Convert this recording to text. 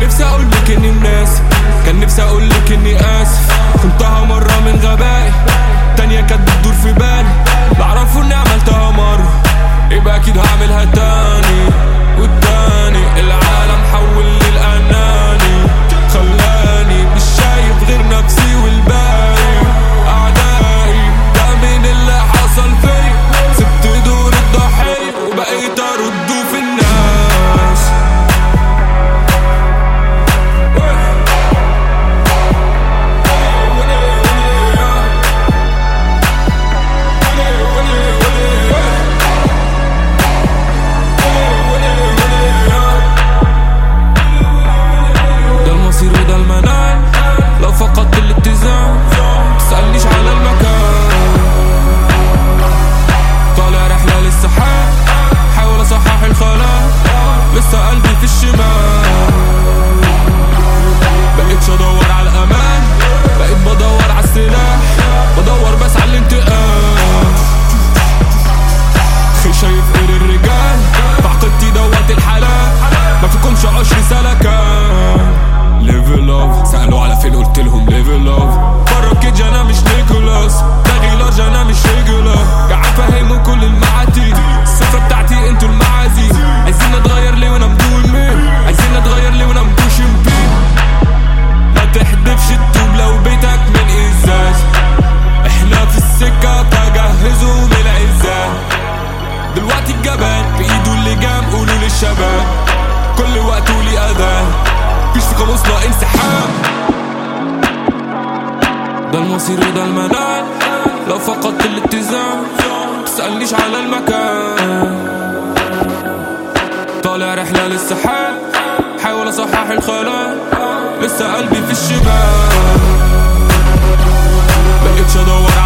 نفسي اقولك اني مناسب كان نفسي اقولك اني اسف كنتها مرة من غبائي تانية كانت بتدور في بالي بعرفوا اني عملتها مرة يبقى اكيد هعملها تاني والتاني العالم حول للاناني خلاني مش شايف غير نفسي والباقي اعدائي ده من اللي حصل فيا سبت دور الضحية وبقيت ارده في الناس ده المصير وده المنال لو فقدت الاتزان تسألنيش على المكان طالع رحلة للسحاب حاول اصحح الخلاء لسه قلبي في الشمال بقيتش ادور على الامان بقيت بدور على السلاح بدور بس على الانتقام خي شايف غير الرجال بعقدتي دوت الحلال ما فيكمش عشر سلكان ليفل اوف سألوا على فين قلت لهم ليفل اوف بره كيج انا مش نيكولاس داغي لارج انا مش ريجولار قاعد فاهمه كل المعاتي السفرة بتاعتي انتوا المعازي عايزين نتغير ليه وانا بدون مين عايزين نتغير ليه وانا بدون شمبين ما تحدفش الطوب لو بيتك من ازاز احنا في السكة فجهزوا من العزال دلوقتي الجبان بايده اللي جام قولوا للشباب كل وقت ولي اذان مفيش في قاموسنا انسحاب ده المصير وده المنال لو فقدت الاتزان تسألنيش على المكان طالع رحلة للسحاب حاول اصحح الخلاء لسه قلبي في الشباب بقيتش ادور